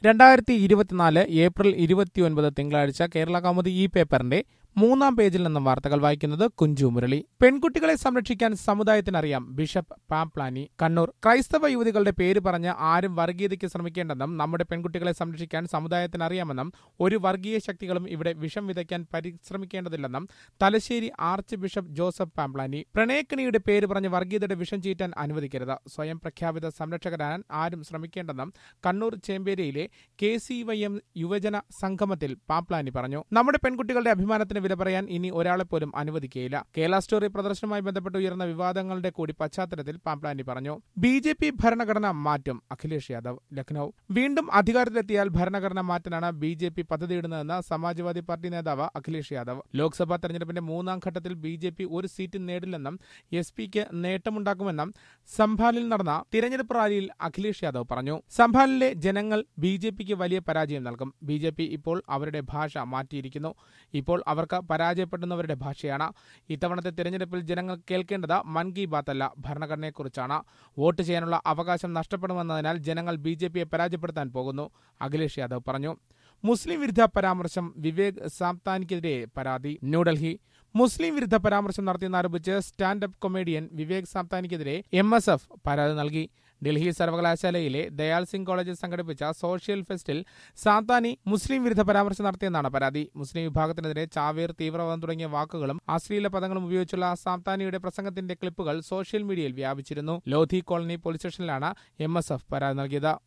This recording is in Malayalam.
രണ്ടായിരത്തി ഇരുപത്തിനാല് ഏപ്രിൽ ഇരുപത്തിയൊൻപത് തിങ്കളാഴ്ച കേരള കൗമുദി ഈ പേപ്പറിന്റെ മൂന്നാം പേജിൽ നിന്നും വാർത്തകൾ വായിക്കുന്നത് കുഞ്ചു മുരളി പെൺകുട്ടികളെ സംരക്ഷിക്കാൻ സമുദായത്തിനറിയാം ബിഷപ്പ് പാംപ്ലാനി കണ്ണൂർ ക്രൈസ്തവ യുവതികളുടെ പേര് പറഞ്ഞ് ആരും വർഗീയതയ്ക്ക് ശ്രമിക്കേണ്ടെന്നും നമ്മുടെ പെൺകുട്ടികളെ സംരക്ഷിക്കാൻ സമുദായത്തിനറിയാമെന്നും ഒരു വർഗീയ ശക്തികളും ഇവിടെ വിഷം വിതയ്ക്കാൻ പരിശ്രമിക്കേണ്ടതില്ലെന്നും തലശ്ശേരി ആർച്ച് ബിഷപ്പ് ജോസഫ് പാംപ്ലാനി പ്രണയക്കണിയുടെ പേര് പറഞ്ഞ് വർഗീയതയുടെ വിഷം ചീറ്റാൻ അനുവദിക്കരുത് സ്വയം പ്രഖ്യാപിത സംരക്ഷകരാൻ ആരും ശ്രമിക്കേണ്ടെന്നും കണ്ണൂർ ചേമ്പേരിയിലെ കെ സി വൈ എം യുവജന സംഗമത്തിൽ പാപ്ലാനി പറഞ്ഞു നമ്മുടെ പെൺകുട്ടികളുടെ അഭിമാനത്തിന് വില പറയാൻ ഇനി ഒരാളെ പോലും അനുവദിക്കുകയില്ല കേരള സ്റ്റോറി പ്രദർശനവുമായി ബന്ധപ്പെട്ട് ഉയർന്ന വിവാദങ്ങളുടെ കൂടി പശ്ചാത്തലത്തിൽ പാംപ്ലാനി പറഞ്ഞു ബി ജെ പി ഭരണഘടന മാറ്റും അഖിലേഷ് യാദവ് ലക്നൌ വീണ്ടും അധികാരത്തിലെത്തിയാൽ ഭരണഘടന മാറ്റാനാണ് ബി ജെ പി പദ്ധതിയിടുന്നതെന്ന് സമാജ്വാദി പാർട്ടി നേതാവ് അഖിലേഷ് യാദവ് ലോക്സഭാ തെരഞ്ഞെടുപ്പിന്റെ മൂന്നാം ഘട്ടത്തിൽ ബി ജെ പി ഒരു സീറ്റ് നേടില്ലെന്നും എസ് പിക്ക് നേട്ടമുണ്ടാക്കുമെന്നും സംഭാലിൽ നടന്ന തിരഞ്ഞെടുപ്പ് റാലിയിൽ അഖിലേഷ് യാദവ് പറഞ്ഞു സംഭാലിലെ ജനങ്ങൾ ബി ജെ പിക്ക് വലിയ പരാജയം നൽകും ബി ജെ പി ഇപ്പോൾ അവരുടെ ഭാഷ മാറ്റിയിരിക്കുന്നു ഇപ്പോൾ അവർക്ക് പരാജയപ്പെടുന്നവരുടെ ഭാഷയാണ് ഇത്തവണത്തെ തിരഞ്ഞെടുപ്പിൽ ജനങ്ങൾ കേൾക്കേണ്ടത് മൻ കി ബാത്ത് അല്ല ഭരണഘടനയെക്കുറിച്ചാണ് വോട്ട് ചെയ്യാനുള്ള അവകാശം നഷ്ടപ്പെടുമെന്നതിനാൽ ജനങ്ങൾ ബി ജെ പിയെ പരാജയപ്പെടുത്താൻ പോകുന്നു അഖിലേഷ് യാദവ് പറഞ്ഞു മുസ്ലിം വിരുദ്ധ പരാമർശം വിവേക് സാംതാനിക്കെതിരെ പരാതി ന്യൂഡൽഹി മുസ്ലിം വിരുദ്ധ പരാമർശം നടത്തിയെന്നാരോപിച്ച് സ്റ്റാൻഡപ്പ് കൊമേഡിയൻ വിവേക് സാംതാനിക്കെതിരെ എം എസ് എഫ് പരാതി നൽകി ഡൽഹി സർവകലാശാലയിലെ ദയാൽ സിംഗ് കോളേജിൽ സംഘടിപ്പിച്ച സോഷ്യൽ ഫെസ്റ്റിൽ സാന്താനി മുസ്ലിം വിരുദ്ധ പരാമർശം നടത്തിയെന്നാണ് പരാതി മുസ്ലിം വിഭാഗത്തിനെതിരെ ചാവേർ തീവ്രവാദം തുടങ്ങിയ വാക്കുകളും അശ്ലീല പദങ്ങളും ഉപയോഗിച്ചുള്ള സാന്താനിയുടെ പ്രസംഗത്തിന്റെ ക്ലിപ്പുകൾ സോഷ്യൽ മീഡിയയിൽ വ്യാപിച്ചിരുന്നു ലോധി കോളനി പോലീസ് സ്റ്റേഷനിലാണ് എം പരാതി നൽകിയത്